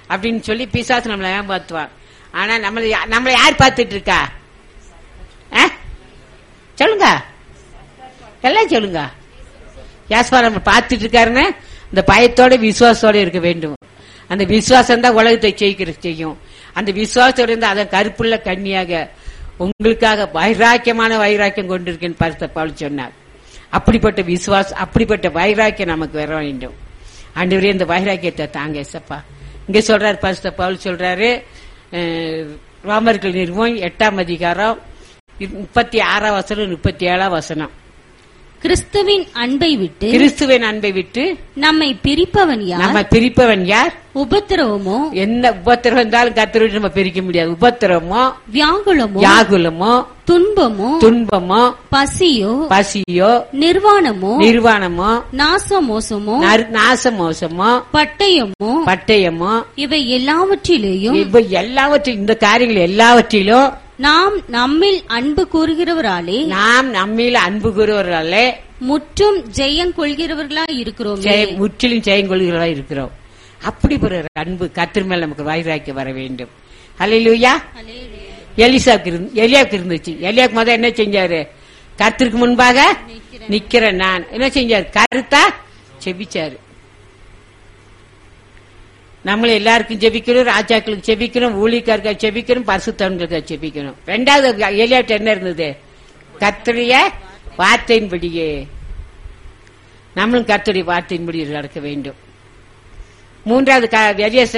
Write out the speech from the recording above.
அப்படின்னு சொல்லி பிசாசு நம்மளை ஏமாத்துவான் ஆனா நம்மளை யா- நம்மளை யார் பார்த்துட்டு இருக்கா ஆ? சொல்லுங்க எல்லாம் சொல்லுங்க யாஸ்பா நம்ம பார்த்துட்டு இருக்காருன்னு இந்த பயத்தோட விசுவாசத்தோட இருக்க வேண்டும் அந்த விசுவாசம் தான் உலகத்தை ஜெயிக்கிற செய்யும் அந்த விசுவாசத்தோட இருந்து அதை கருப்புள்ள கண்ணியாக உங்களுக்காக வைராக்கியமான வைராக்கியம் கொண்டிருக்கேன்னு பரிசுத்த பவுல் சொன்னார் அப்படிப்பட்ட விசுவாசம் அப்படிப்பட்ட வைராக்கியம் நமக்கு வர வேண்டும் ஆண்டவரே இந்த வைராக்கியத்தை தாங்க ஏசப்பா இங்க சொல்றாரு பரிசுத்த பவுல் சொல்றாரு அஹ், ரோமர்கள் நிறுவம் எட்டாம் அதிகாரம் முப்பத்தி ஆறாம் வசனம் முப்பத்தி ஏழாம் வசனம் கிறிஸ்துவின் அன்பை விட்டு கிறிஸ்துவின் அன்பை விட்டு நம்மை பிரிப்பவன் யார் நம்ம பிரிப்பவன் யார் உபத்திரவமோ என்ன உபத்திரம் இருந்தாலும் கத்தரை விட்டு நம்ம பிரிக்க முடியாது உபத்திரமோ வியாகுலமோ யாகுலமோ துன்பமோ துன்பமோ பசியோ பசியோ நிர்வாணமோ நிர்வாணமோ நாசமோசமோ நறு- நாசமோசமோ பட்டயமோ பட்டயமோ இவை எல்லாவற்றிலேயும் இவை எல்லாவற்றையும் இந்த காரியங்கள் எல்லாவற்றிலும் நாம் நம்மில் அன்பு கூறுகிறவராலே நாம் நம்மில அன்பு கூறுவர்களே முற்றும் ஜெயம் கொள்கிறவர்களா இருக்கிறோமே ஜெய- முற்றிலும் ஜெயங்கொள்கிறவர்களா இருக்கிறோம் அப்படி ஒரு அன்பு கத்திர மேல் நமக்கு வைராக்கி வர வேண்டும் அல்லையா எலிசாவுக்கு இருந்து எலியாவுக்கு இருந்துச்சு எலியாவுக்கு முதல் என்ன செஞ்சாரு கத்திற்கு முன்பாக நிக்கிறேன் நான் என்ன செஞ்சாரு கருத்தா செபிச்சாரு நம்மள எல்லாருக்கும் ஜெபிக்கணும் ராஜாக்களுக்கு ஜெபிக்கணும் ஊழிக்காருக்கு ஜெபிக்கணும் பரிசுத்தவன்களுக்கு ஜெபிக்கணும் ரெண்டாவது எலியாட்டு என்ன இருந்தது கத்திரிய வார்த்தையின்படியே நம்மளும் கர்த்தருடைய வார்த்தையின்படி நடக்க வேண்டும் மூன்றாவது க- வெளியே